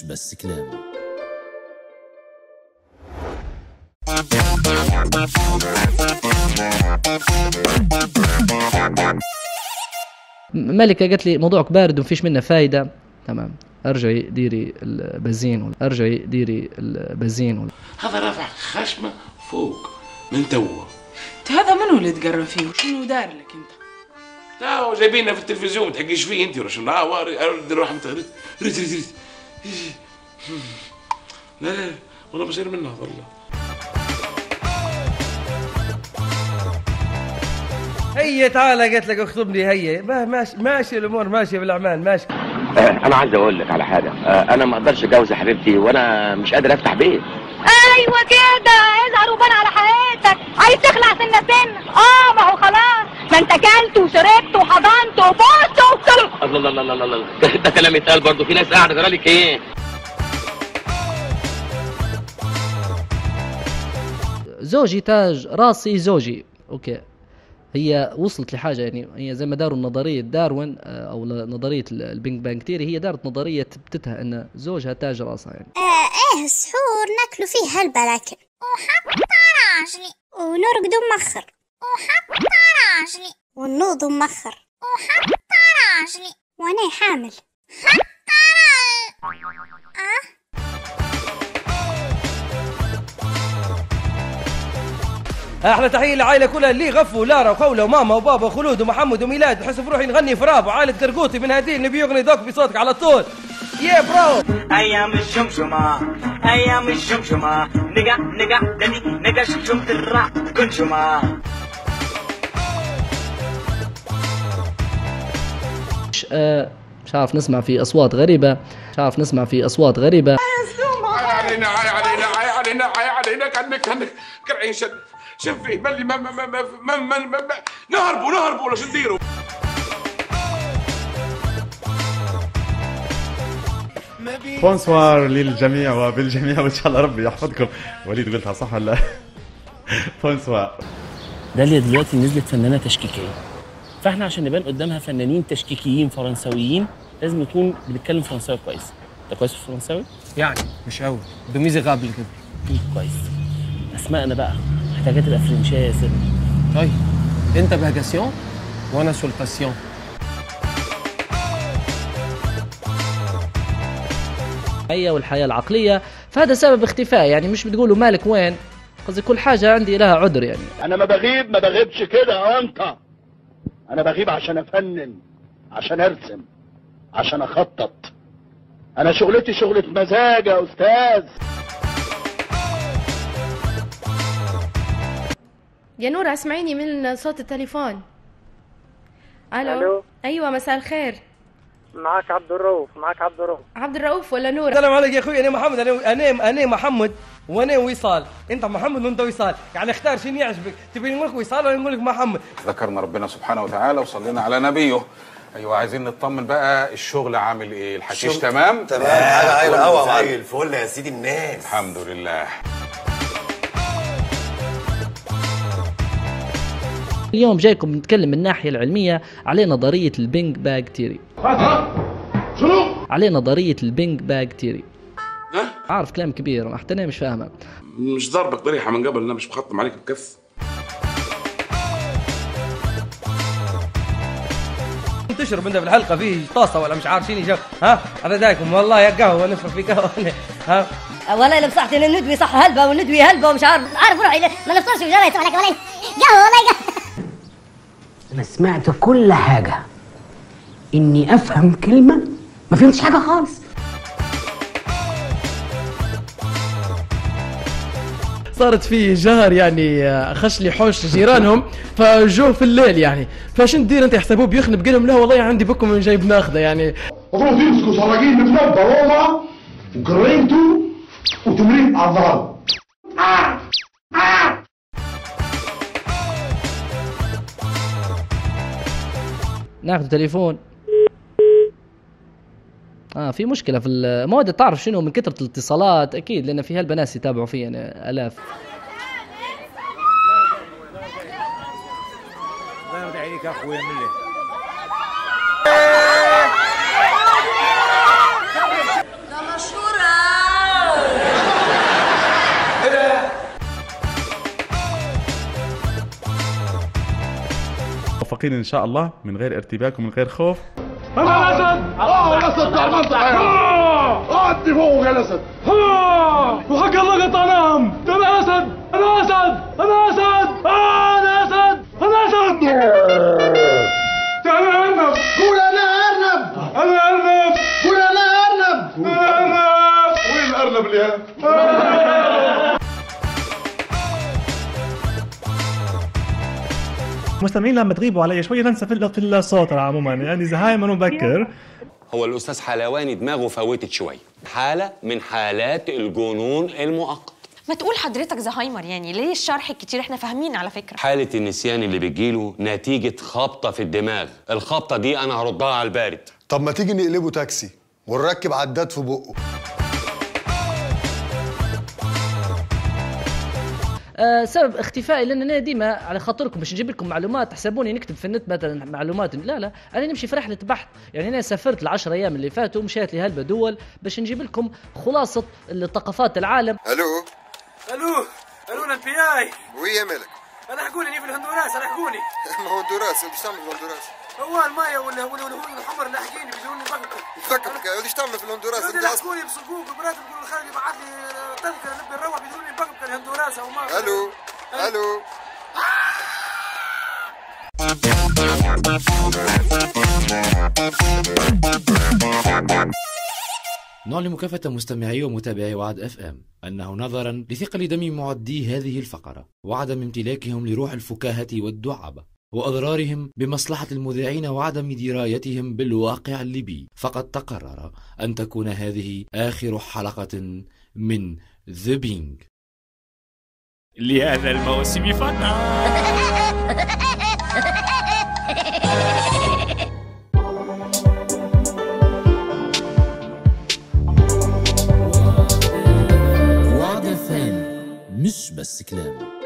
بس كلام ملكه قالت لي موضوعك بارد ومفيش منه فايده تمام ارجعي ديري البنزين ارجعي ديري البنزين هذا رافع خشمه فوق من توا هذا منو اللي تقرب فيه وشنو دار لك انت لا هو جايبيننا في التلفزيون ما تحكيش فيه انت ولا شنو اه رد روح انت رد رد رد رد لا لا والله بصير منها والله هيا تعال قلت لك اخطبني هيا ما- ماشي ماشي الامور ماشيه بالاعمال ماشي انا عايز اقول لك على حاجه آه، انا ما اقدرش اتجوز يا حبيبتي وانا مش قادر افتح بيت ايوه كده اظهر وبان على حقيقتك عايز تخلع سنه سنه اه ما هو خلاص ما انت كلت وشربت وحضنت وبوست وصلت الله الله الله الله الله ده كلام يتقال برضه في ناس قاعده جرالك ايه زوجي تاج راسي زوجي اوكي هي وصلت لحاجه يعني هي زي ما داروا نظريه داروين آه، او نظريه البينج بانج تيري هي دارت نظريه تثبتها ان زوجها تاج راسها يعني آه ايه السحور ناكلوا فيه هالبلاكل وحط راجلي ونرقد مخر وحط راجلي ونوض مخر وحط راجلي وانا حامل حط راجلي اه احلى تحيه للعائله كلها اللي غفوا لارا وخوله وماما وبابا وخلود ومحمد وميلاد بحس بروحي نغني في راب وعائله قرقوطي من هذه اللي بيغني ذوق بصوتك على طول يا برو ايام الشمشمة ايام الشمشمة نقع نقع دني نقع شمشمة الرع كنشمة مش, آه مش عارف نسمع في اصوات غريبه مش عارف نسمع في اصوات غريبه علينا عاي علينا عاي علينا عاي علينا كانك كانك كرعين شد شوف فيه بلي ما ما ما ما ما ما ما ما نهربوا نهربوا ولا شو نديروا بونسوار للجميع وبالجميع وان شاء الله ربي يحفظكم وليد قلتها صح ولا لا؟ بونسوار داليا دلوقتي نزلت فنانه تشكيكيه فاحنا عشان نبان قدامها فنانين تشكيكيين فرنسويين لازم نكون بنتكلم فرنساوي كويس انت كويس في الفرنساوي يعني مش قوي بميزه قبل كده كويس اسمائنا بقى محتاجه تبقى فرنشيه يا سيدي طيب انت بهجاسيون وانا سولتاسيون هي والحياه العقليه فهذا سبب اختفاء يعني مش بتقولوا مالك وين قصدي كل حاجه عندي لها عذر يعني انا ما بغيب ما بغيبش كده يا انت انا بغيب عشان افنن عشان ارسم عشان اخطط انا شغلتي شغلة مزاج يا استاذ يا نورة اسمعيني من صوت التليفون الو ألو. ايوه مساء الخير معك عبد الرؤوف معك عبد الرؤوف عبد الرؤوف ولا نورة السلام عليك يا اخوي انا محمد انا انا انا محمد وانا وصال انت محمد وانت وصال يعني اختار شنو يعجبك تبي نقول لك وصال ولا نقول لك محمد ذكرنا ربنا سبحانه وتعالى وصلينا على نبيه ايوه عايزين نطمن بقى الشغل عامل ايه الحشيش الشغل- تمام تمام، حاجة عايلة قوي يا زي معلم. الفل يا سيدي الناس الحمد لله اليوم جايكم نتكلم من الناحيه العلميه على نظريه البينج باج تيري شنو؟ على نظريه البينج باج تيري عارف كلام كبير حتى انا مش فاهمه مش ضربك ضريحه من قبل انا مش مخطم عليك بكف تشرب انت في الحلقه فيه طاسه ولا مش عارف شنو جو ها على دايكم والله يا قهوه نشرب في قهوه ها والله اللي بصحتي ان الندوي صح هلبة والندوي هلبة ومش عارف عارف روحي ما نفطرش وجاي يسمع لك والله قهوة والله قهوة انا سمعت كل حاجه اني افهم كلمه ما فهمتش حاجه خالص صارت في جار يعني آه، خش لي حوش جيرانهم فجوه في الليل يعني فشن ندير انت يحسبوه بيخنب قال لهم لا والله عندي بكم جايب ناخذه يعني المفروض يمسكوا صراجين متنبه روما وكرينتو وتمرين على الظهر ناخذ تليفون اه في مشكله في المواد تعرف شنو من كثره الاتصالات اكيد لان في هالبناس يتابعوا فيا يعني الاف الله يرضى عليك يا اخويا ملي ده مشهور موفقين ان شاء الله من غير ارتباك ومن غير خوف انا الاسد اه الاسد بتاع المنطقه اه ادي فوق يا الاسد وحق الله قطعناهم انا اسد انا اسد انا اسد آه، انا اسد انا اسد انا ارنب قول انا ارنب انا ارنب قول انا ارنب انا ارنب وين الارنب اللي هنا مستمعين لما تغيبوا علي شوي ننسى في في الصوت عموما يعني زهايمر مبكر هو الاستاذ حلواني دماغه فوتت شويه حاله من حالات الجنون المؤقت ما تقول حضرتك زهايمر يعني ليه الشرح الكتير احنا فاهمين على فكره حاله النسيان اللي بتجيله نتيجه خبطه في الدماغ الخبطه دي انا هردها على البارد طب ما تيجي نقلبه تاكسي ونركب عداد في بقه آه سبب اختفائي لان انا ديما على خاطركم باش نجيب لكم معلومات تحسبوني نكتب في النت مثلا معلومات لا لا انا نمشي في رحله بحث يعني انا سافرت العشر ايام اللي فاتوا مشيت لهلبة دول باش نجيب لكم خلاصه ثقافات العالم الو الو الو انا البي اي ويا مالك انا حقوني اني في الهندوراس انا حقوني ما هو هندوراس انت ايش تعمل في الهندوراس هو المايه ولا ولا الهنود الحمر لاحقيني بدون بكر فكك ايش تعمل في الهندوراس انت اصلا لاحقوني بصكوك وبرات بيقولوا الخارج يبعث لي تذكره نبي نروح بدون بكر الهندوراس او ما الو الو نعلم كافة مستمعي ومتابعي وعد اف ام انه نظرا لثقل دم معدي هذه الفقرة وعدم امتلاكهم لروح الفكاهة والدعابة واضرارهم بمصلحة المذيعين وعدم درايتهم بالواقع الليبي فقد تقرر ان تكون هذه اخر حلقة من ذا بينج لهذا الموسم فقط وعد اف ام مش بس كلام